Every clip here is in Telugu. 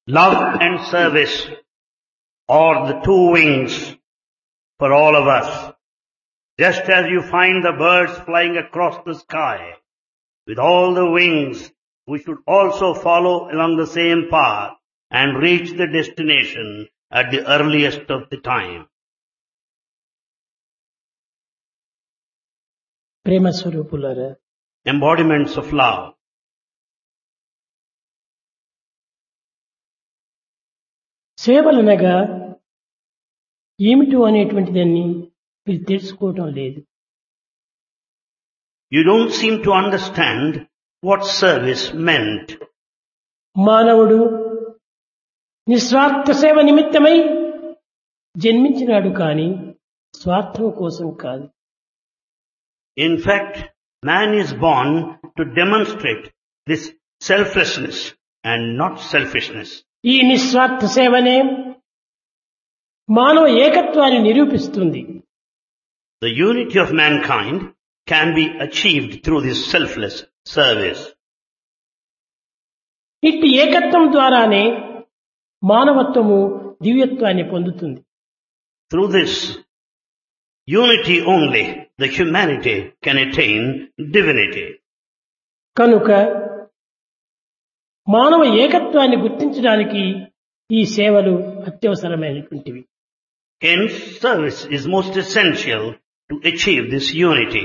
Love and service are the two wings for all of us. Just as you find the birds flying across the sky with all the wings, we should also follow along the same path and reach the destination at the earliest of the time. ప్రేమ స్వరూపులారా Embodiments of love. సేవలనగా ఏమిటో అనేటువంటి దాన్ని మీరు తెలుసుకోవటం లేదు You don't seem to understand what service meant. మానవుడు నిస్వార్థ సేవ నిమిత్తమై జన్మించినాడు కాని స్వార్థం కోసం కాదు In fact, man is born to demonstrate this selflessness and not selfishness. ఈ నిస్వార్థ సేవనే మానవ ఏకత్వాన్ని నిరూపిస్తుంది The unity of mankind can be achieved through this selfless service. ఇట్టి ఏకత్వం ద్వారానే మానవత్వము దివ్యత్వాన్ని పొందుతుంది Through this unity only, the humanity can attain divinity. కనుక మానవ ఏకత్వాన్ని గుర్తించడానికి ఈ సేవలు అత్యవసరమైనటువంటివి Hence, service is most essential to achieve this unity.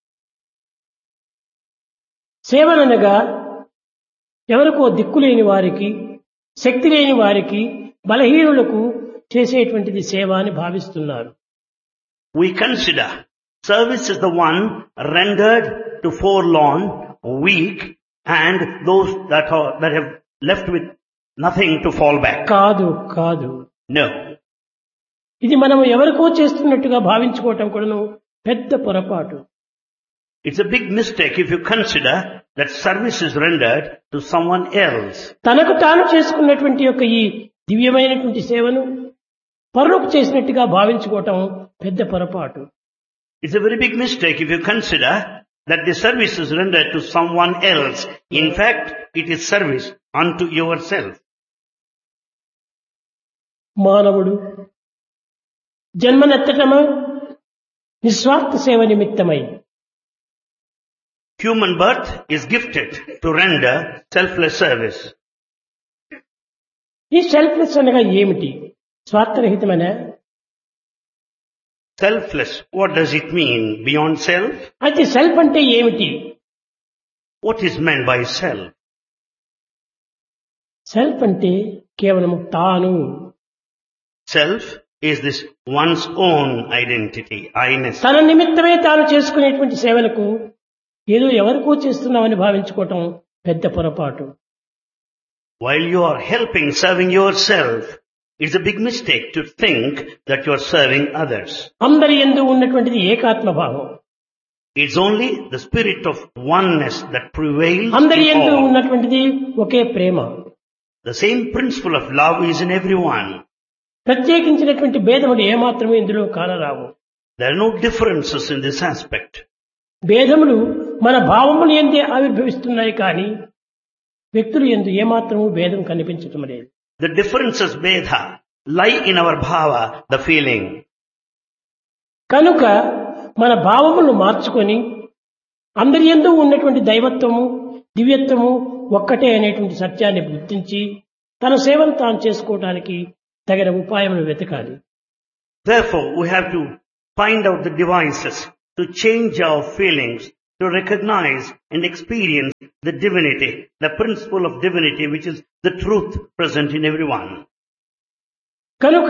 సేవలనగా ఎవరికో దిక్కులేని వారికి శక్తి లేని వారికి బలహీనులకు చేసేటువంటిది సేవ అని భావిస్తున్నారు We consider service is the one rendered to forlorn, weak, and those that are, that have left with nothing to fall back. కాదు కాదు No. ఇది మనం ఎవరికో చేస్తున్నట్టుగా భావించుకోవటం కూడాను పెద్ద పొరపాటు It's a big mistake if you consider that service is rendered to someone else. తనకు తాను చేసుకున్నటువంటి యొక్క ఈ దివ్యమైనటువంటి సేవను పరులకు చేసినట్టుగా భావించుకోవటం పెద్ద పొరపాటు It's a very big mistake if you consider that the service is rendered to someone else. In fact, it is service unto yourself. మానవుడు జన్మనెత్తటము నిస్వార్థ సేవ నిమిత్తమై Human birth is gifted to render selfless service. ఈ సెల్ఫ్లెస్ అనగా ఏమిటి స్వార్థరహితమైన Selfless, what does it mean beyond self? అయితే సెల్ఫ్ అంటే ఏమిటి What is meant by self? Self అంటే కేవలం తాను Self is this one's own identity, I-ness. తన నిమిత్తమే తాను చేసుకునేటువంటి సేవలకు ఏదో ఎవరికో చేస్తున్నామని భావించుకోవటం పెద్ద పొరపాటు While you are helping, serving yourself, it's a big mistake to think that you are serving others. అందరి ఎందు ఉన్నటువంటిది ఏకాత్మ భావం It's only the spirit of oneness that prevails అందరి in ఎందు all. ఉన్నటువంటిది ఒకే ప్రేమ The same principle of love is in everyone. ప్రత్యేకించినటువంటి భేదములు ఏమాత్రము ఇందులో కానరావు There are no differences in this aspect. భేదములు మన భావములు ఎందే ఆవిర్భవిస్తున్నాయి కానీ వ్యక్తులు ఎందు ఏమాత్రము భేదం కనిపించటం లేదు The differences, Vedha, lie in our bhava, the feeling. కనుక మన భావములను మార్చుకొని అందరి ఎందు ఉన్నటువంటి దైవత్వము దివ్యత్వము ఒక్కటే అనేటువంటి సత్యాన్ని గుర్తించి తన సేవను తాను చేసుకోవడానికి తగిన ఉపాయములు వెతకాలి Therefore, we have to find out the devices to change our feelings, to recognize and experience the divinity, the principle of divinity, which is the truth present in everyone. కనుక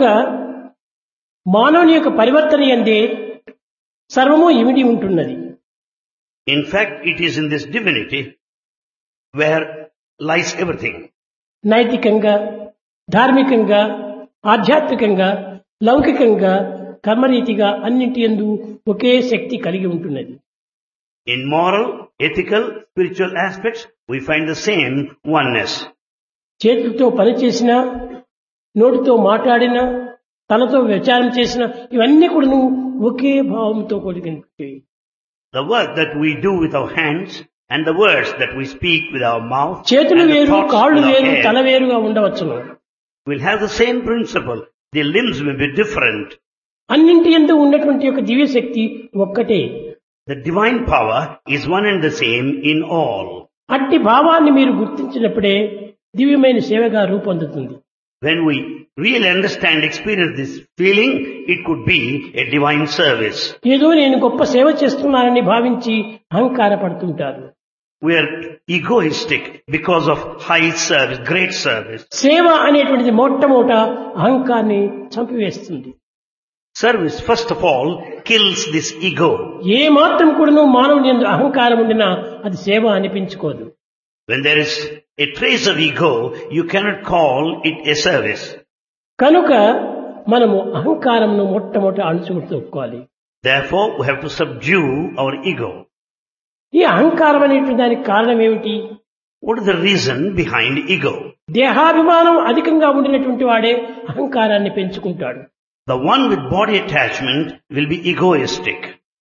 మానవుని యొక్క పరివర్తన ఎందే సర్వము ఇమిడి ఉంటున్నది In fact, it is in this divinity where lies everything. నైతికంగా ధార్మికంగా ఆధ్యాత్మికంగా లౌకికంగా కర్మరీతిగా అన్నింటి ఎందు ఒకే శక్తి కలిగి ఉంటున్నది In moral, ethical, spiritual aspects, we find the same oneness. చేతులతో పని చేసినా నోటితో మాట్లాడినా తనతో విచారం చేసిన ఇవన్నీ కూడా ఒకే భావంతో కూడినవి The work that we do with our hands and the words that we speak with our mouth చేతులు and the వేరు thoughts కాళ్ళు with our వేరు head, తల వేరుగా ఉండవచ్చును will have the same principle. The limbs may be different. అన్నింటి ఎందు ఉన్నటువంటి యొక్క దివ్య శక్తి ఒక్కటే The divine power is one and the same in all. అట్టి భావాన్ని మీరు గుర్తించినప్పుడే దివ్యమైన సేవగా రూపొందుతుంది When we really understand, experience this feeling, it could be a divine service. ఏదో నేను గొప్ప సేవ చేస్తున్నానని భావించి అహంకార పడుతుంటారు We are egoistic because of high service, great service. సేవ అనేటువంటిది మొట్టమొదట అహంకారాన్ని చంపివేస్తుంది Service, first of all, kills this ego. ఏ మాత్రం కూడాను మానవుని యందు అహంకారం ఉండినా అది సేవ అనిపించుకోదు When there is a trace of ego, you cannot call it a service. కనుక మనము అహంకారంను మొట్టమొదట అణుచుకోవాలి Therefore, we have to subdue our ego. ఈ అహంకారం అనేటువంటి దానికి కారణం ఏమిటి What is the reason behind ego? దేహాభిమానం అధికంగా ఉండినటువంటి వాడే అహంకారాన్ని పెంచుకుంటాడు The one with body attachment will be egoistic.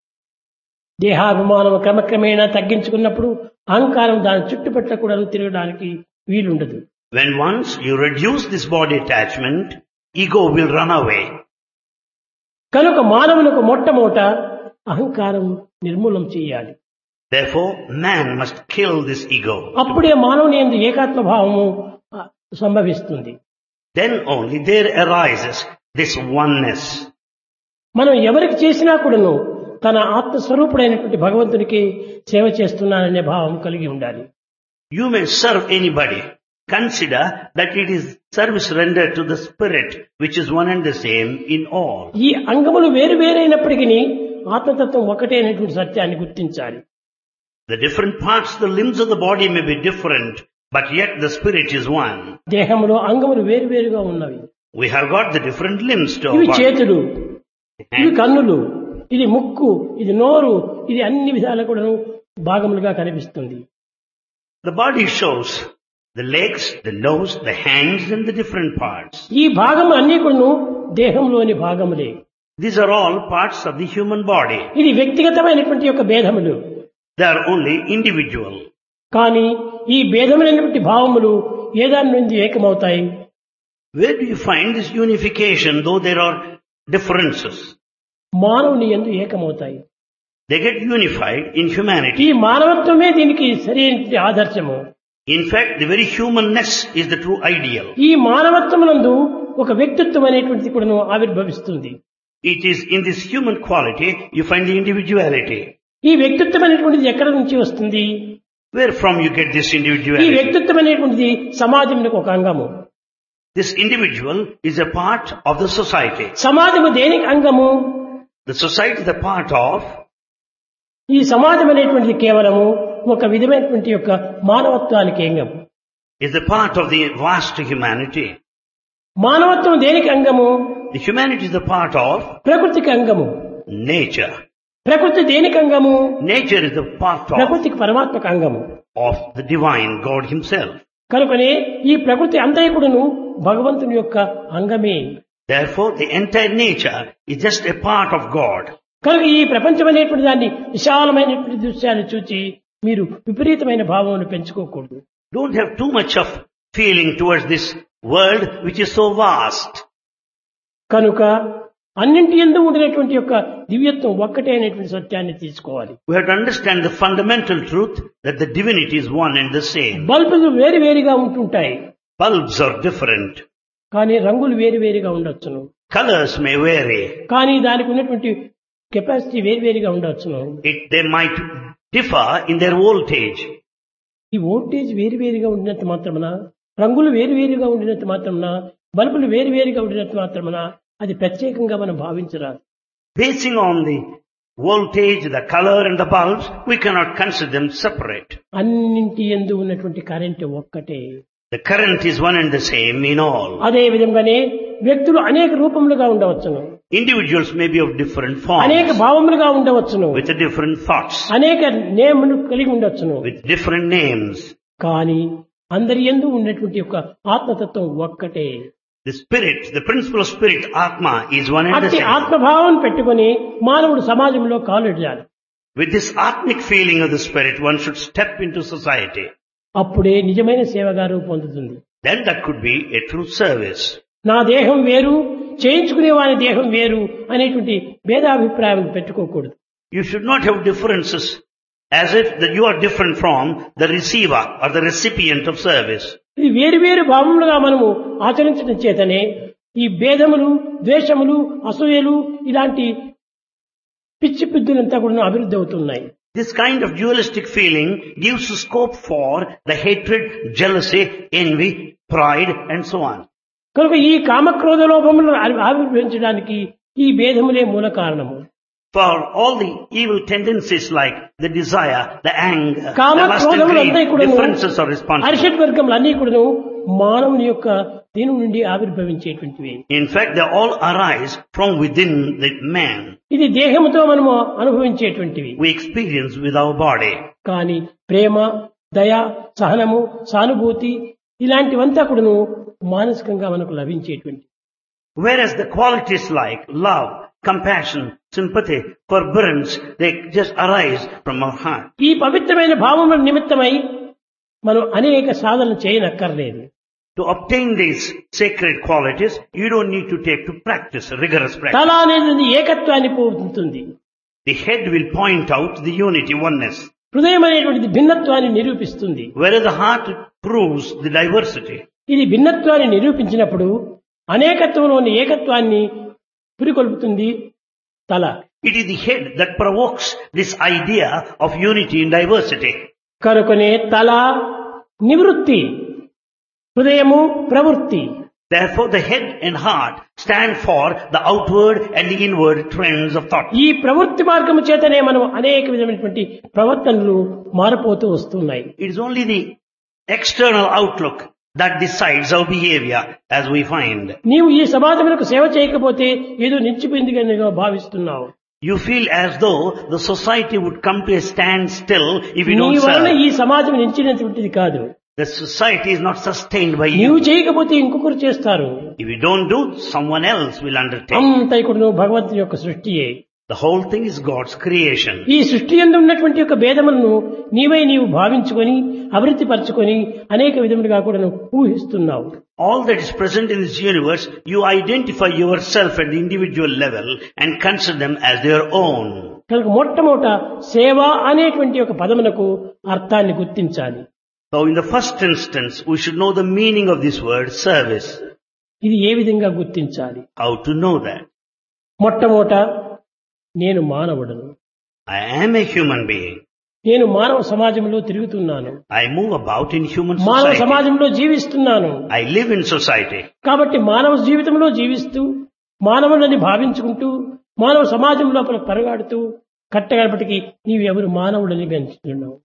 దేహాభిమానం క్రమక్రమేణా తగ్గించుకున్నప్పుడు అహంకారం దాని చుట్టుపట్ల కూడా తిరగడానికి వీలుండదు When once you reduce this body attachment, ego will run away. కనుక మానవులకు మొట్టమొదట అహంకారం నిర్మూలం చేయాలి Therefore, man must kill this ego. అప్పుడే మానవుని ఎందు ఏకాత్మ భావము ఆ, సంభవిస్తుంది Then only there arises this oneness. మనం ఎవరికి చేసినా కూడాను తన ఆత్మస్వరూపుడైనటువంటి భగవంతునికి సేవ చేస్తున్నాననే భావం కలిగి ఉండాలి You may serve anybody. Consider that it is service rendered to the spirit which is one and the same in all. ఈ అంగములు వేరు వేరైనప్పటికీ ఆత్మతత్వం ఒకటే అనేటువంటి సత్యాన్ని గుర్తించాలి The different parts, the limbs of the body may be different, but yet the spirit is one. దేహంలో అంగములు వేరు వేరుగా ఉన్నవి We have got the different limbs to our ఇవి body. చేతులు ఇవి కన్నులు ఇది ముక్కు ఇది నోరు ఇది అన్ని విధాల కూడాను భాగములుగా కనిపిస్తుంది The body shows the legs, the nose, the hands and the different parts. ఈ భాగములు అన్ని కూడాను దేహంలోని భాగములే These are all parts of the human body. ఇది వ్యక్తిగతమైనటువంటి యొక్క భేదములు They are only individual. కానీ ఈ భేదమైనటువంటి భావములు ఏదాని నుండి ఏకమవుతాయి Where do you find this unification though there are differences? మానవుని ఎందు ఏకమవుతాయి They get unified in humanity. ఈ మానవత్వమే దీనికి సరైన ఆదర్శము In fact, the very humanness is the true ideal. ఈ మానవత్వమునందు ఒక వ్యక్తిత్వం అనేటువంటిది కూడాను ఆవిర్భవిస్తుంది It is in this human quality you find the individuality. ఈ వ్యక్తిత్వం అనేటువంటిది ఎక్కడ నుంచి వస్తుంది Where from you get this ఈ individuality? వ్యక్తిత్వం అనేటువంటిది సమాజంలో ఒక అంగము This individual is a part of the society. సమాజము దేనికి అంగము The society is a part of ఈ సమాజం అనేటువంటిది కేవలము ఒక విధమైనటువంటి యొక్క మానవత్వానికి అంగం is a part of the vast humanity. మానవత్వం దేనికి అంగము The humanity is a part of ప్రకృతికి అంగము nature. ప్రకృతి దేనికి అంగము Nature is a part of, ప్రకృతికి పరమాత్మక అంగము of the divine God himself. కనుకనే ఈ ప్రకృతి అంతైకుడును భగవంతుని యొక్క అంగమే Therefore, the entire nature is just a part of God. కనుక ఈ ప్రపంచం అనేటువంటి దాన్ని విశాలమైనటువంటి దృశ్యాన్ని చూచి మీరు విపరీతమైన భావమును పెంచుకోకూడదు Don't have too much of feeling towards this world which is so vast. కనుక అన్నింటి ఎందు ఉండినటువంటి యొక్క దివ్యత్వం ఒక్కటే అనేటువంటి సత్యాన్ని తీసుకోవాలి We have to understand the fundamental truth that the divinity is one and the same. బల్బులు వేరు వేరుగా ఉంటుంటాయి Bulbs are different. కానీ రంగులు వేరు వేరుగా ఉండొచ్చును Colors may vary. కానీ దానికి ఉన్నటువంటి కెపాసిటీ వేరు వేరుగా ఉండొచ్చును It, they might differ in their voltage. ఈ వోల్టేజ్ వేరు వేరుగా ఉండినంత మాత్రమున రంగులు వేరు వేరుగా ఉండినంత మాత్రమున బల్బులు వేరు వేరుగా ఉండినంత మాత్రమున అది ప్రత్యేకంగా మనం భావించరాదు Basing on the voltage, the color and the bulbs, we cannot consider them separate. అన్నింటి ఎందు ఉన్నటువంటి కరెంట్ ఒక్కటే The current is one and the same in all. అదే విధంగానే వ్యక్తులు అనేక రూపములుగా ఉండవచ్చును Individuals may be of different అనేక forms, భావములుగా ఉండవచ్చును with different thoughts, అనేక నేములు కలిగి ఉండొచ్చును with different names. కానీ అందరి ఎందు ఉన్నటువంటి యొక్క ఆత్మతత్వం ఒక్కటే The spirit, the principle of spirit, Atma, is one and the అట్టి same. ఆత్మభావం పెట్టుకొని మానవుడు సమాజంలో కాలుడాలి With this atmic feeling of the spirit, one should step into society. అప్పుడే నిజమైన సేవగా రూపొందుతుంది Then that could be a true service. నా దేహం వేరు చేయించుకునే వారి దేహం వేరు అనేటువంటి భేదాభిప్రాయం పెట్టుకోకూడదు You should not have differences as if that you are different from the receiver or the recipient of service. ఇది వేరు వేరు భావములుగా మనము ఆచరించడం చేతనే ఈ భేదములు ద్వేషములు అసూయలు ఇలాంటి పిచ్చి పిద్దులంతా కూడా అభివృద్ధి అవుతున్నాయి This kind of dualistic feeling gives scope for the hatred, jealousy, envy, pride and so on. కనుక ఈ కామక్రోధ లోభములను ఆవి- ఆవిర్భవించడానికి ఈ భేదములే మూల కారణము For all the evil tendencies like the desire, the anger, the comma lust and క్రోధములంతా greed, కూడా differences are responsible. అరిషట్ వర్గములు అన్ని కూడాను మానవుని యొక్క దీని నుండి ఆవిర్భవించేటువంటివి In fact, they all arise from within the man. ఇది దేహముతో మనము అనుభవించేటువంటివి We experience with our body. కానీ ప్రేమ దయ సహనము సానుభూతి ఇలాంటివంతా కూడాను మానసికంగా మనకు లభించేటువంటి Whereas the qualities like love, compassion, sympathy, forbearance, they just arise from our heart. ఈ పవిత్రమైన భావముల నిమిత్తమై మనం అనేక సాధనలు చేయనక్కర్లేదు To obtain these sacred qualities, you don't need to take to practice, rigorous practice. తల అనేది ఏకత్వాన్ని పోతుంది The head will point out the unity, oneness. హృదయం అనేటువంటిది భిన్నత్వాన్ని నిరూపిస్తుంది Whereas the heart proves the diversity. ఇది భిన్నత్వాన్ని నిరూపించినప్పుడు అనేకత్వంలోని ఏకత్వాన్ని పురికొల్పుతుంది తల It is the head that provokes this idea of unity in diversity. కనుకనే తల నివృత్తి హృదయము ప్రవృత్తి Therefore, the head and heart stand for the outward and the inward trends of thought. ఈ ప్రవృత్తి మార్గము చేతనే మనం అనేక విధమైనటువంటి ప్రవర్తనలు మారిపోతూ వస్తున్నాయి It is only the external outlook that decides our behavior as we find. నీవు ఈ సమాజములకు సేవ చేయకపోతే ఏదో నిలిచిపోయింది అని భావిస్తున్నావు You feel as though the society would come to a standstill if you నీ don't వలన serve. ఈ సమాజం నిలిచినటువంటిది కాదు The society is not sustained by నీవు you. చేయకపోతే ఇంకొకరు చేస్తారు If you don't do, someone else will undertake. అంతా ఇక్కడ నువ్వు భగవంతుని యొక్క సృష్టియే The whole thing is God's creation. ఈ సృష్టి ఎందు ఉన్నటువంటి యొక్క భేదములను నీవై నీవు భావించుకొని అభివృద్ధి పరచుకొని అనేక విధములుగా కూడా నువ్వు ఊహిస్తున్నావు All that is present in this universe, you identify yourself at the individual level and consider them as their own. కనుక మొట్టమొదట సేవ అనేటువంటి ఒక పదమునకు అర్థాన్ని గుర్తించాలి So in the first instance, we should know the meaning of this word service. ఇది ఏ విధంగా గుర్తించాలి How to know that? మొట్టమొదట నేను మానవుడను I am a human being. నేను మానవ సమాజంలో తిరుగుతున్నాను I move about in human మానవ society. సమాజంలో జీవిస్తున్నాను I live in society. కాబట్టి మానవ జీవితంలో జీవిస్తూ మానవులని భావించుకుంటూ మానవ సమాజం లోపల పరగాడుతూ కట్టగడపటికి నీవు ఎవరు మానవుడని పెంచుతున్నావు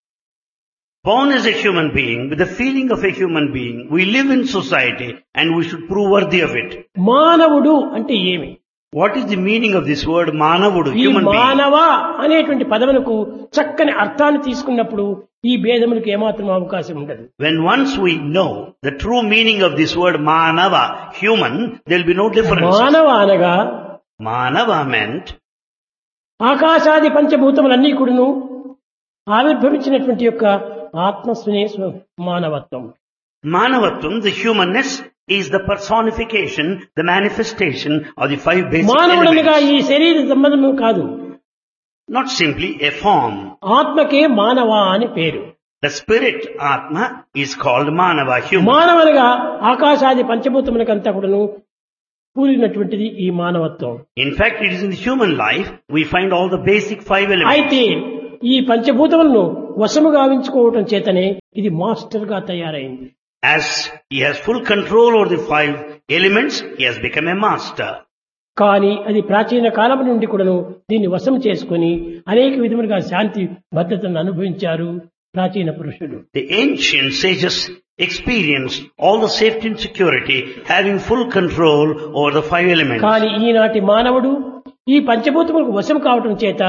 Born as a human being, with the feeling of a human being, we live in society and we should prove worthy of it. మానవుడు అంటే ఏమి What is the meaning of this word manavudu, ఈ human being? మానవ అనేటువంటి పదములకు చక్కని అర్థాన్ని తీసుకున్నప్పుడు ఈ భేదములకు ఏమాత్రం అవకాశం ఉండదు When once we know the true meaning of this word manava, human, there will be no difference. మానవ అనగా Manava meant ఆకాశాది పంచభూతములన్నీ కూడాను ఆవిర్భవించినటువంటి యొక్క ఆత్మస్వనే స్వ- మానవత్వం Manavatum, the humanness, is the personification, the manifestation of the five basic మానవుడనగా elements. ఈ శరీర సంబంధము కాదు Not simply a form. ఆత్మకే మానవ అని పేరు The spirit, Atma, is called Manava, human. మానవనగా ఆకాశాది పంచభూతములకంతా కూడాను కూలినటువంటిది ఈ మానవత్వం In fact, it is in the human life we find all the basic five elements. అయితే ఈ పంచభూతములను వశము గావించుకోవటం చేతనే ఇది మాస్టర్ గా తయారైంది As he has full control over the five elements, he has become a master. కానీ అది ప్రాచీన కాలం నుండి కూడాను దీన్ని వశం చేసుకొని అనేక విధములుగా శాంతి భద్రతను అనుభవించారు ప్రాచీన పురుషులు The ancient sages experienced all the safety and security having full control over the five elements. కానీ ఈనాటి మానవుడు ఈ పంచభూతములకు వశం కావటం చేత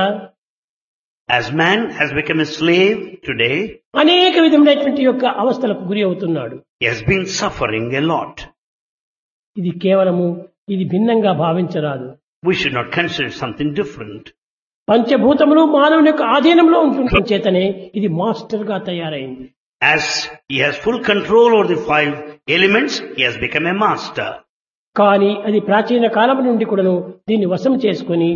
As man has become a slave today, అనేక విధములైనటువంటి యొక్క అవస్థలకు గురి అవుతున్నాడు he has been suffering a lot. ఇది కేవలము ఇది భిన్నంగా భావించరాదు We should not consider something different. పంచభూతములు మానవుని యొక్క ఆధీనంలో ఉంటుండటం చేతనే ఇది మాస్టర్ గా తయారైంది As he has full control over the five elements, he has become a master. కానీ అది ప్రాచీన కాలం నుండి కూడాను దీన్ని వశం చేసుకొని